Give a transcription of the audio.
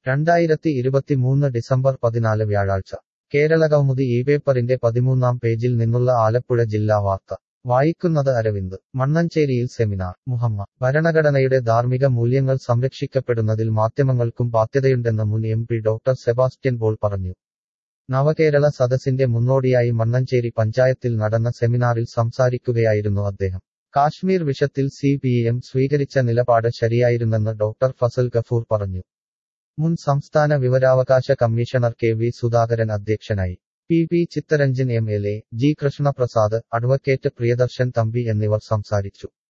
രണ്ടായിരത്തി ഇരുപത്തിമൂന്ന് ഡിസംബർ പതിനാല് വ്യാഴാഴ്ച കേരളകൗമുദി ഈ പേപ്പറിന്റെ പതിമൂന്നാം പേജിൽ നിന്നുള്ള ആലപ്പുഴ ജില്ലാ വാർത്ത വായിക്കുന്നത് അരവിന്ദ് മണ്ണഞ്ചേരിയിൽ സെമിനാർ മുഹമ്മ ഭരണഘടനയുടെ ധാർമ്മിക മൂല്യങ്ങൾ സംരക്ഷിക്കപ്പെടുന്നതിൽ മാധ്യമങ്ങൾക്കും ബാധ്യതയുണ്ടെന്ന് മുൻ M P doctor Sebastian Paul പറഞ്ഞു നവകേരള സദസ്സിന്റെ മുന്നോടിയായി മണ്ണഞ്ചേരി പഞ്ചായത്തിൽ നടന്ന സെമിനാറിൽ സംസാരിക്കുകയായിരുന്നു അദ്ദേഹം കാശ്മീർ വിഷയത്തിൽ സി പി എം സ്വീകരിച്ച നിലപാട് ശരിയായിരുന്നെന്ന് ഡോക്ടർ ഫസൽ ഗഫൂർ പറഞ്ഞു മുൻ സംസ്ഥാന വിവരാവകാശ കമ്മീഷണർ കെ വി സുധാകരൻ അധ്യക്ഷനായി P P Chittaranjan M L A G Krishnaprasad advocate Priyadarshan Thampi എന്നിവർ സംസാരിച്ചു